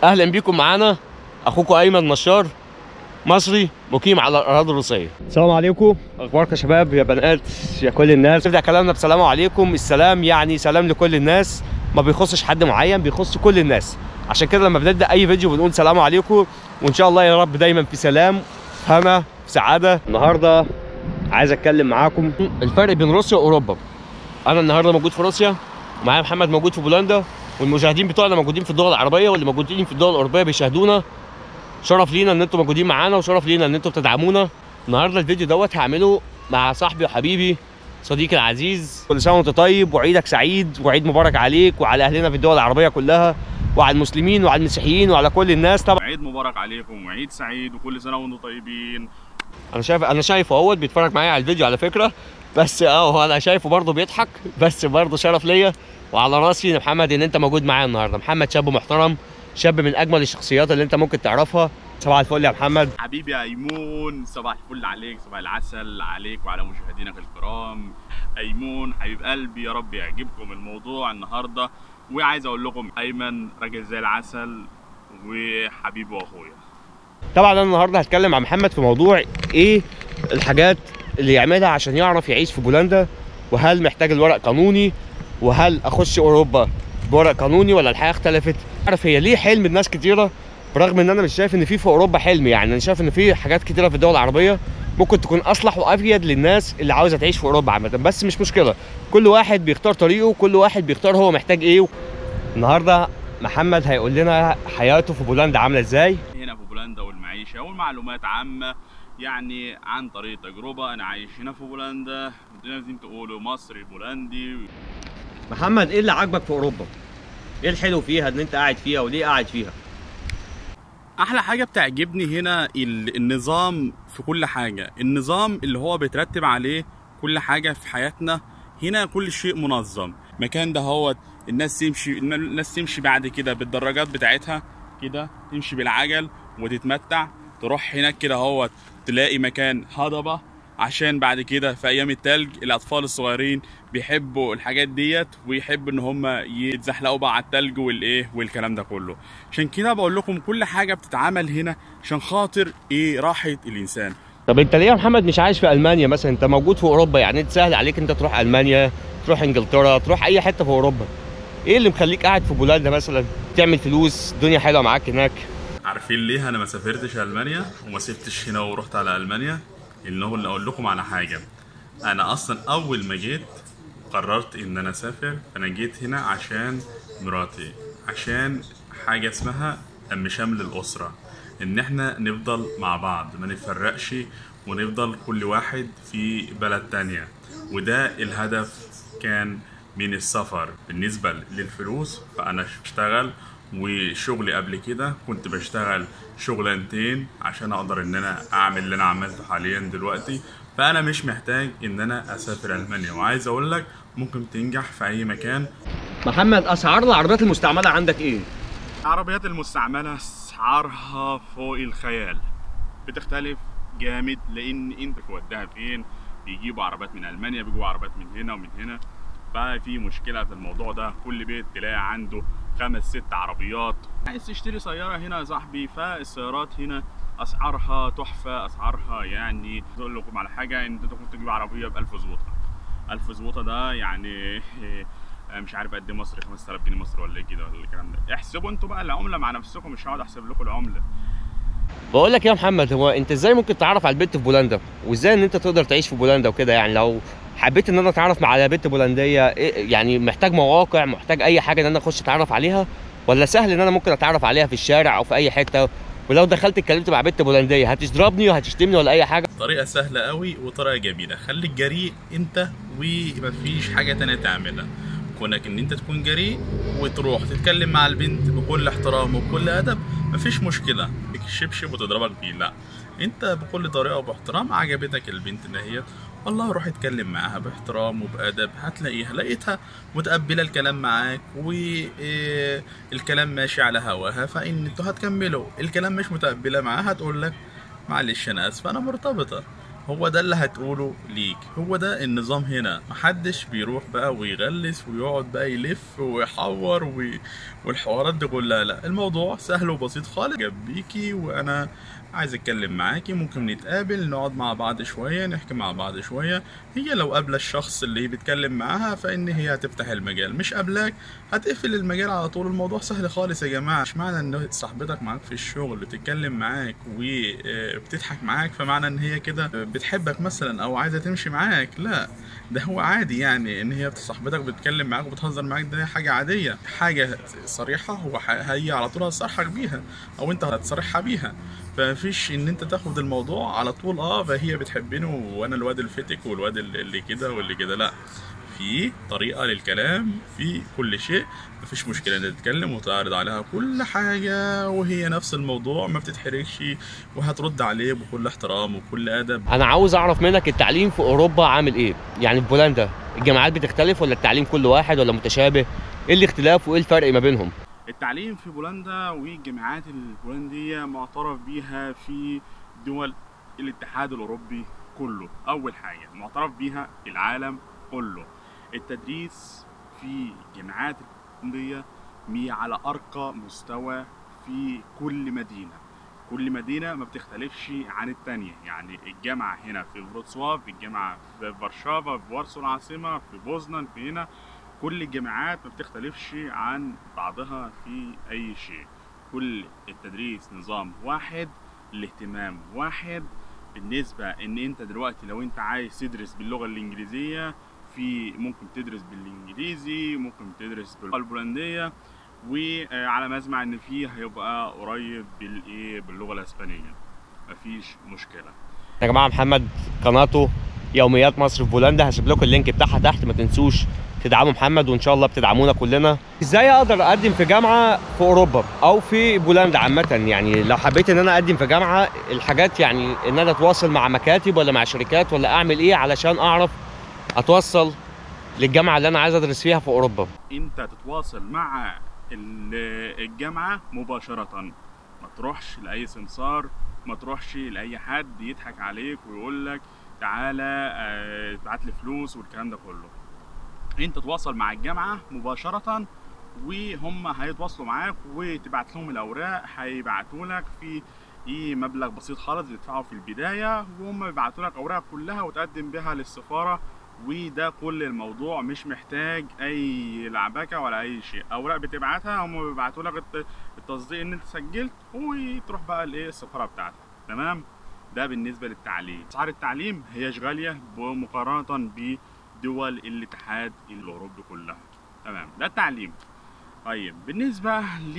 اهلا بيكم معانا اخوكم ايمن نشار مصري مقيم على الاراضي الروسيه السلام عليكم اخباركم يا شباب يا بنات يا كل الناس نبدا كلامنا بسلام عليكم السلام يعني سلام لكل الناس ما بيخصش حد معين بيخص كل الناس عشان كده لما بنبدا اي فيديو بنقول سلام عليكم وان شاء الله يا رب دايما في سلام في هنا في سعاده النهارده عايز اتكلم معاكم الفرق بين روسيا واوروبا انا النهارده موجود في روسيا ومعايا محمد موجود في بولندا والمشاهدين بتوعنا موجودين في الدول العربيه واللي موجودين في الدول الاوروبيه بيشاهدونا شرف لينا ان انتم موجودين معانا وشرف لينا ان انتم بتدعمونا النهارده الفيديو دوت هعمله مع صاحبي وحبيبي صديقي العزيز كل سنه وانت طيب وعيدك سعيد وعيد مبارك عليك وعلى اهلنا في الدول العربيه كلها وعلى المسلمين وعلى المسيحيين وعلى كل الناس طبعا عيد مبارك عليكم وعيد سعيد وكل سنه وانتم طيبين انا شايف انا شايفه اهوت بيتفرج معايا على الفيديو على فكره بس اه هو انا شايفه برضه بيضحك بس برضه شرف ليا وعلى راسي يا محمد ان انت موجود معايا النهارده محمد شاب محترم شاب من اجمل الشخصيات اللي انت ممكن تعرفها صباح الفل يا محمد حبيبي يا ايمون صباح الفل عليك صباح العسل عليك وعلى مشاهدينك الكرام ايمون حبيب قلبي يا رب يعجبكم الموضوع النهارده وعايز اقول لكم ايمن راجل زي العسل وحبيبي واخويا طبعا انا النهارده هتكلم مع محمد في موضوع ايه الحاجات اللي يعملها عشان يعرف يعيش في بولندا وهل محتاج الورق قانوني وهل اخش اوروبا بورق قانوني ولا الحياه اختلفت عارف هي ليه حلم الناس كتيره برغم ان انا مش شايف ان في في اوروبا حلم يعني انا شايف ان في حاجات كتيره في الدول العربيه ممكن تكون اصلح وافيد للناس اللي عاوزه تعيش في اوروبا عامه بس مش مشكله كل واحد بيختار طريقه كل واحد بيختار هو محتاج ايه النهارده محمد هيقول لنا حياته في بولندا عامله ازاي هنا في بولندا والمعيشه والمعلومات عامه يعني عن طريق تجربه انا عايش هنا في بولندا لازم تقولوا مصري بولندي محمد ايه اللي عاجبك في اوروبا ايه الحلو فيها ان انت قاعد فيها وليه قاعد فيها احلى حاجه بتعجبني هنا ال- النظام في كل حاجه النظام اللي هو بيترتب عليه كل حاجه في حياتنا هنا كل شيء منظم مكان ده هو الناس تمشي الناس تمشي بعد كده بالدراجات بتاعتها كده تمشي بالعجل وتتمتع تروح هناك كده هو تلاقي مكان هضبه عشان بعد كده في ايام التلج الاطفال الصغيرين بيحبوا الحاجات ديت ويحبوا ان هم يتزحلقوا بقى على التلج والايه والكلام ده كله عشان كده بقول لكم كل حاجه بتتعمل هنا عشان خاطر ايه راحه الانسان طب انت ليه يا محمد مش عايش في المانيا مثلا انت موجود في اوروبا يعني انت سهل عليك انت تروح المانيا تروح انجلترا تروح اي حته في اوروبا ايه اللي مخليك قاعد في بولندا مثلا تعمل فلوس الدنيا حلوه معاك هناك عارفين ليه انا ما سافرتش المانيا وما سبتش هنا ورحت على المانيا انه اللي اقول لكم على حاجه انا اصلا اول ما جيت قررت ان انا اسافر انا جيت هنا عشان مراتي عشان حاجه اسمها ام شمل الاسره ان احنا نفضل مع بعض ما نتفرقش ونفضل كل واحد في بلد تانية وده الهدف كان من السفر بالنسبة للفلوس فأنا اشتغل وشغلي قبل كده كنت بشتغل شغلانتين عشان اقدر ان انا اعمل اللي انا عملته حاليا دلوقتي فانا مش محتاج ان انا اسافر المانيا وعايز اقول لك ممكن تنجح في اي مكان محمد اسعار العربيات المستعمله عندك ايه العربيات المستعملة اسعارها فوق الخيال بتختلف جامد لان انت توديها فين بيجيبوا عربيات من المانيا بيجيبوا عربيات من هنا ومن هنا ففي مشكلة في الموضوع ده كل بيت تلاقي عنده خمس ست عربيات عايز تشتري سيارة هنا يا صاحبي فالسيارات هنا اسعارها تحفة اسعارها يعني اقول لكم على حاجة انت ممكن تجيب عربية ب 1000 زوطة 1000 زوطة ده يعني مش عارف قد ايه مصري 5000 جنيه مصري ولا ايه كده ولا الكلام ده احسبوا انتوا بقى العملة مع نفسكم مش هقعد احسب لكم العملة بقول لك يا محمد هو انت ازاي ممكن تعرف على البنت في بولندا وازاي ان انت تقدر تعيش في بولندا وكده يعني لو حبيت ان انا اتعرف مع على بنت بولنديه إيه يعني محتاج مواقع محتاج اي حاجه ان انا اخش اتعرف عليها ولا سهل ان انا ممكن اتعرف عليها في الشارع او في اي حته ولو دخلت اتكلمت مع بنت بولنديه هتضربني وهتشتمني ولا اي حاجه طريقة سهلة قوي وطريقة جميلة خليك جريء انت ومفيش حاجة تانية تعملها كونك ان انت تكون جريء وتروح تتكلم مع البنت بكل احترام وبكل ادب مفيش مشكلة بك الشبشب وتضربك بيه لا انت بكل طريقة وباحترام عجبتك البنت دهيت والله روح اتكلم معاها باحترام وبأدب هتلاقيها لقيتها متقبلة الكلام معاك والكلام ماشي على هواها فان انتوا هتكملوا الكلام مش متقبلة معاها هتقول لك معلش انا اسفة انا مرتبطة هو ده اللي هتقوله ليك هو ده النظام هنا محدش بيروح بقى ويغلس ويقعد بقى يلف ويحور وي... والحوارات دي كلها لا الموضوع سهل وبسيط خالص جنبيكي وانا عايز اتكلم معاكي ممكن نتقابل نقعد مع بعض شويه نحكي مع بعض شويه هي لو قابله الشخص اللي بيتكلم معاها فان هي هتفتح المجال مش قابلاك هتقفل المجال على طول الموضوع سهل خالص يا جماعه مش معنى ان صاحبتك معاك في الشغل بتتكلم معاك وبتضحك معاك فمعنى ان هي كده بتحبك مثلا او عايزه تمشي معاك لا ده هو عادي يعني ان هي صاحبتك بتتكلم معاك وبتهزر معاك ده حاجه عاديه حاجه صريحه هو ح- هي على طول هتصرحك بيها او انت هتصرحها بيها فمفيش ان انت تاخد الموضوع على طول اه فهي بتحبني وانا الواد الفتك والواد اللي اللي كده واللي كده لا في طريقة للكلام في كل شيء مفيش مشكلة انك تتكلم وتعرض عليها كل حاجة وهي نفس الموضوع ما بتتحركش وهترد عليه بكل احترام وبكل أدب انا عاوز اعرف منك التعليم في اوروبا عامل ايه يعني في بولندا الجامعات بتختلف ولا التعليم كل واحد ولا متشابه ايه الاختلاف وايه الفرق ما بينهم التعليم في بولندا والجامعات البولندية معترف بيها في دول الاتحاد الأوروبي كله أول حاجة معترف بيها في العالم كله التدريس في الجامعات البولندية مي على أرقى مستوى في كل مدينة كل مدينة ما بتختلفش عن التانية يعني الجامعة هنا في فروتسواف الجامعة في فارشافا في وارسو العاصمة في بوزنان في هنا كل الجامعات ما بتختلفش عن بعضها في أي شيء كل التدريس نظام واحد الاهتمام واحد بالنسبة ان انت دلوقتي لو انت عايز تدرس باللغة الانجليزية في ممكن تدرس بالانجليزي ممكن تدرس باللغة البولندية وعلى ما اسمع ان فيه هيبقى قريب بالايه باللغة الاسبانية مفيش مشكلة يا جماعه محمد قناته يوميات مصر في بولندا هسيب لكم اللينك بتاعها تحت ما تنسوش تدعموا محمد وان شاء الله بتدعمونا كلنا ازاي اقدر اقدم في جامعه في اوروبا او في بولندا عامه يعني لو حبيت ان انا اقدم في جامعه الحاجات يعني ان انا اتواصل مع مكاتب ولا مع شركات ولا اعمل ايه علشان اعرف اتوصل للجامعه اللي انا عايز ادرس فيها في اوروبا انت تتواصل مع ال- الجامعة مباشرة ما تروحش لأي سمسار ما تروحش لأي حد يضحك عليك ويقول لك تعالى آه، ابعت لي فلوس والكلام ده كله انت تواصل مع الجامعة مباشرة وهم هيتواصلوا معاك وتبعت لهم الأوراق هيبعتوا لك في ايه مبلغ بسيط خالص بتدفعه في البداية وهم بيبعتوا لك أوراق كلها وتقدم بها للسفارة وده كل الموضوع مش محتاج اي لعبكه ولا اي شيء اوراق بتبعتها هم بيبعتوا لك الت- التصديق ان انت سجلت وتروح بقى الايه السفاره بتاعتك تمام ده بالنسبه للتعليم اسعار التعليم هيش غاليه مقارنه بدول الاتحاد الاوروبي كلها تمام ده التعليم طيب بالنسبه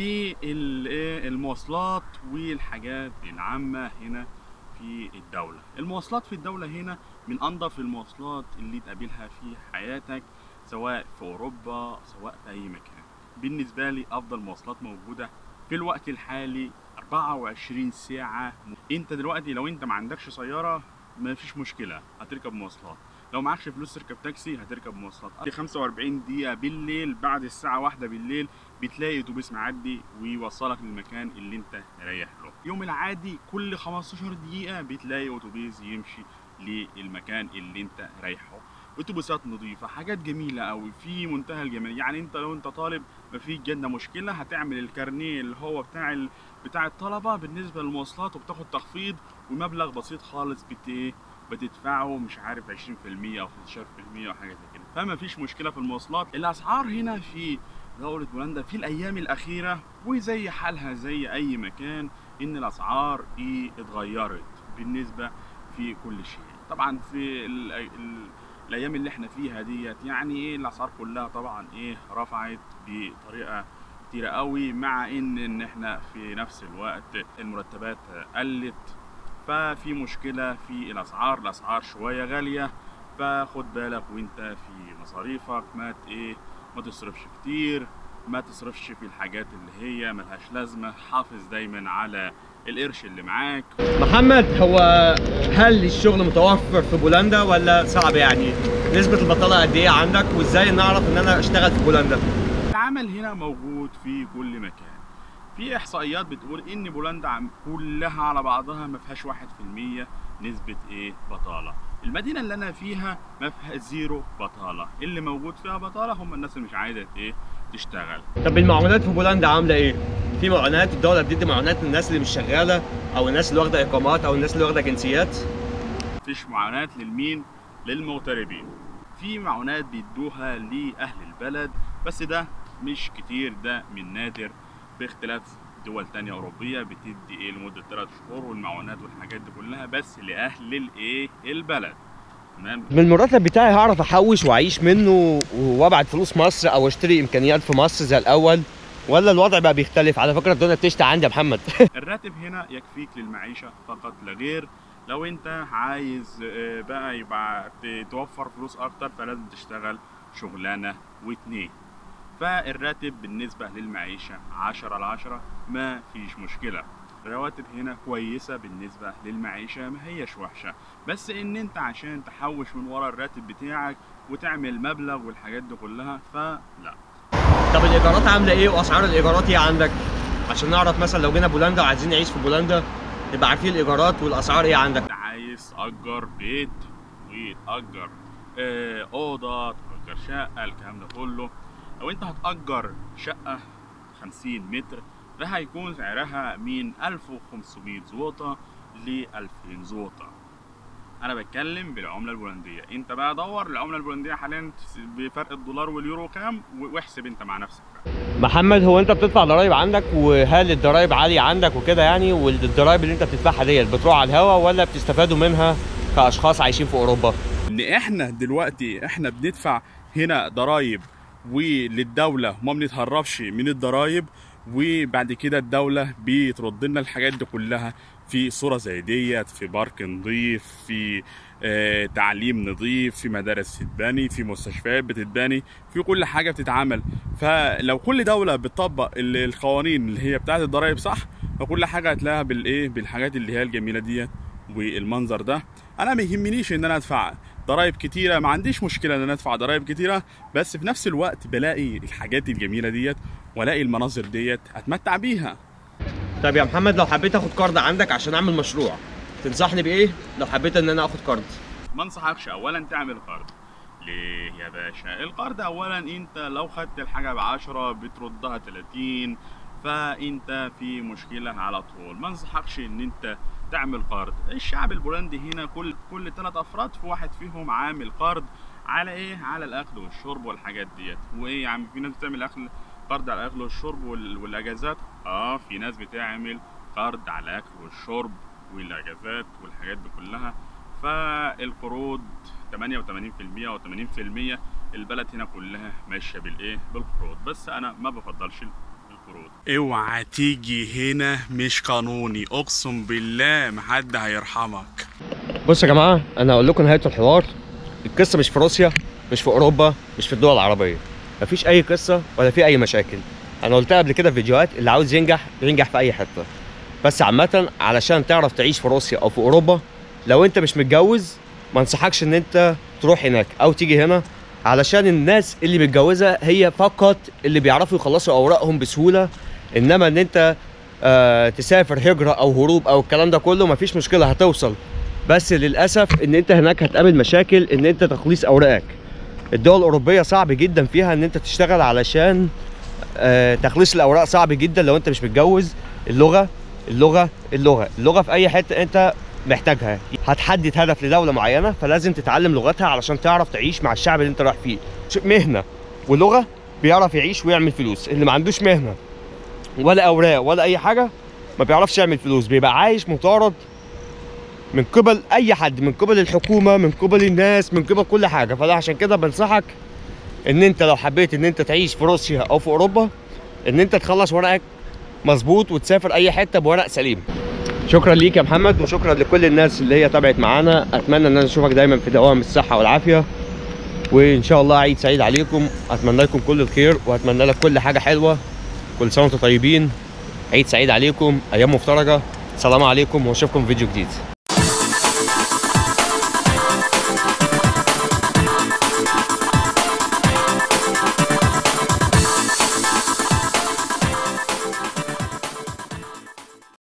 للمواصلات والحاجات العامه هنا في الدوله المواصلات في الدوله هنا من انظف المواصلات اللي تقابلها في حياتك سواء في اوروبا سواء في اي مكان بالنسبه لي افضل مواصلات موجوده في الوقت الحالي 24 ساعه انت دلوقتي لو انت ما عندكش سياره ما فيش مشكله هتركب مواصلات لو معكش فلوس تركب تاكسي هتركب مواصلات في 45 دقيقه بالليل بعد الساعه واحدة بالليل بتلاقي اتوبيس معدي ويوصلك للمكان اللي انت رايح له يوم العادي كل 15 دقيقه بتلاقي اتوبيس يمشي للمكان اللي انت رايحه اتوبيسات نظيفه حاجات جميله قوي في منتهى الجمال يعني انت لو انت طالب مفيش جدا مشكله هتعمل الكارنيه اللي هو بتاع ال... بتاع الطلبه بالنسبه للمواصلات وبتاخد تخفيض ومبلغ بسيط خالص بت ايه بتدفعه مش عارف 20% او 15% او حاجه زي كده فما فيش مشكله في المواصلات الاسعار هنا في دولة بولندا في الأيام الأخيرة وزي حالها زي أي مكان إن الأسعار إيه اتغيرت بالنسبة في كل شيء طبعا في ال ال الايام اللي احنا فيها ديت يعني ايه الاسعار كلها طبعا ايه رفعت بطريقه كتيره قوي مع ان ان احنا في نفس الوقت المرتبات قلت ففي مشكله في الاسعار الاسعار شويه غاليه فخد بالك وانت في مصاريفك ما ت- ايه ما تصرفش كتير ما تصرفش في الحاجات اللي هي ملهاش لازمه حافظ دايما على القرش اللي معاك محمد هو هل الشغل متوفر في بولندا ولا صعب يعني نسبة البطالة قد ايه عندك وازاي نعرف ان انا اشتغل في بولندا العمل هنا موجود في كل مكان في احصائيات بتقول ان بولندا عم- كلها على بعضها ما فيهاش واحد في المية نسبة ايه بطالة المدينة اللي انا فيها ما فيها زيرو بطالة اللي موجود فيها بطالة هم الناس اللي مش عايزة ايه تشتغل طب المعونات في بولندا عامله ايه؟ في معونات الدوله بتدي معونات للناس اللي مش شغاله او الناس اللي واخده اقامات او الناس اللي واخده جنسيات مفيش معونات للمين للمغتربين في معونات بيدوها لأهل البلد بس ده مش كتير ده من نادر باختلاف دول تانية أوروبية بتدي إيه لمدة تلات شهور والمعونات والحاجات دي كلها بس لأهل الإيه البلد تمام من المرتب بتاعي هعرف احوش واعيش منه وابعت فلوس مصر او اشتري امكانيات في مصر زي الاول ولا الوضع بقى بيختلف على فكره الدنيا بتشتي عندي يا محمد الراتب هنا يكفيك للمعيشة فقط لا غير لو انت عايز آه، بقى يبقى ت- توفر فلوس اكتر فلازم تشتغل شغلانة واتنين فالراتب بالنسبة للمعيشة عشرة على عشرة ما فيش مشكلة الرواتب هنا كويسة بالنسبة للمعيشة ما هيش وحشة بس ان انت عشان تحوش من ورا الراتب بتاعك وتعمل مبلغ والحاجات دي كلها فلا طب الايجارات عامله ايه واسعار الايجارات ايه عندك عشان نعرف مثلا لو جينا بولندا وعايزين نعيش في بولندا نبقى عارفين الايجارات والاسعار ايه عندك انت عايز تأجر بيت وتأجر آه، أوضة تأجر شقة الكلام ده كله لو انت هتأجر شقة 50 متر ده هيكون سعرها من 1500 زوطة ل 2000 زوطة انا بتكلم بالعملة البولندية انت بقى دور العملة البولندية حاليا بفرق الدولار واليورو كام واحسب انت مع نفسك بقى. محمد هو انت بتدفع ضرايب عندك وهل الضرايب عاليه عندك وكده يعني والضرايب اللي انت بتدفعها ديت بتروح على الهوا ولا بتستفادوا منها كاشخاص عايشين في اوروبا ان احنا دلوقتي احنا بندفع هنا ضرايب وللدوله وما بنتهربش من الضرايب وبعد كده الدوله بترد لنا الحاجات دي كلها في صوره زي ديت في بارك نظيف في آه تعليم نظيف في مدارس تتبني في مستشفيات بتتبني في كل حاجه بتتعمل فلو كل دوله بتطبق ال- القوانين اللي هي بتاعت الضرايب صح فكل حاجه هتلاقيها بالايه بالحاجات اللي هي الجميله ديت والمنظر ده انا ما يهمنيش ان انا ادفع ضرايب كتيره ما عنديش مشكله ان انا ادفع ضرايب كتيره بس في نفس الوقت بلاقي الحاجات الجميله ديت والاقي المناظر ديت اتمتع بيها طيب يا محمد لو حبيت اخد كارد عندك عشان اعمل مشروع تنصحني بايه لو حبيت ان انا اخد كارد ما انصحكش اولا تعمل قرض ليه يا باشا القرض اولا انت لو خدت الحاجه بعشرة بتردها 30 فانت في مشكله على طول ما انصحكش ان انت تعمل قرض الشعب البولندي هنا كل كل ثلاث افراد في واحد فيهم عامل قرض على ايه على الاكل والشرب والحاجات ديت وايه يا عم في ناس بتعمل اكل قرض على الاكل والشرب وال- والاجازات اه في ناس بتعمل قرض على الاكل والشرب والاجازات والحاجات دي كلها فالقروض 88% و 80% البلد هنا كلها ماشيه بالايه بالقروض بس انا ما بفضلش القروض اوعى تيجي هنا مش قانوني اقسم بالله محد هيرحمك بصوا يا جماعه انا هقول لكم نهايه الحوار القصه مش في روسيا مش في اوروبا مش في الدول العربيه مفيش اي قصه ولا في اي مشاكل انا قلتها قبل كده في فيديوهات اللي عاوز ينجح بينجح في اي حته بس عامه علشان تعرف تعيش في روسيا او في اوروبا لو انت مش متجوز ما انصحكش ان انت تروح هناك او تيجي هنا علشان الناس اللي متجوزه هي فقط اللي بيعرفوا يخلصوا اوراقهم بسهوله انما ان انت آه تسافر هجره او هروب او الكلام ده كله مفيش مشكله هتوصل بس للاسف ان انت هناك هتقابل مشاكل ان انت تخليص اوراقك الدول الاوروبيه صعب جدا فيها ان انت تشتغل علشان آه تخليص الاوراق صعب جدا لو انت مش متجوز اللغه اللغه اللغه اللغه في اي حته انت محتاجها هتحدد هدف لدوله معينه فلازم تتعلم لغتها علشان تعرف تعيش مع الشعب اللي انت رايح فيه ش- مهنه ولغه بيعرف يعيش ويعمل فلوس اللي ما عندوش مهنه ولا اوراق ولا اي حاجه ما بيعرفش يعمل فلوس بيبقى عايش مطارد من قبل اي حد من قبل الحكومه من قبل الناس من قبل كل حاجه فده عشان كده بنصحك ان انت لو حبيت ان انت تعيش في روسيا او في اوروبا ان انت تخلص ورقك مظبوط وتسافر اي حته بورق سليم شكرا ليك يا محمد وشكرا لكل الناس اللي هي تابعت معانا اتمنى ان انا اشوفك دايما في دوام الصحه والعافيه وان شاء الله عيد سعيد عليكم اتمنى لكم كل الخير واتمنى لك كل حاجه حلوه كل سنه وانتم طيبين عيد سعيد عليكم ايام مفترجه السلام عليكم واشوفكم في فيديو جديد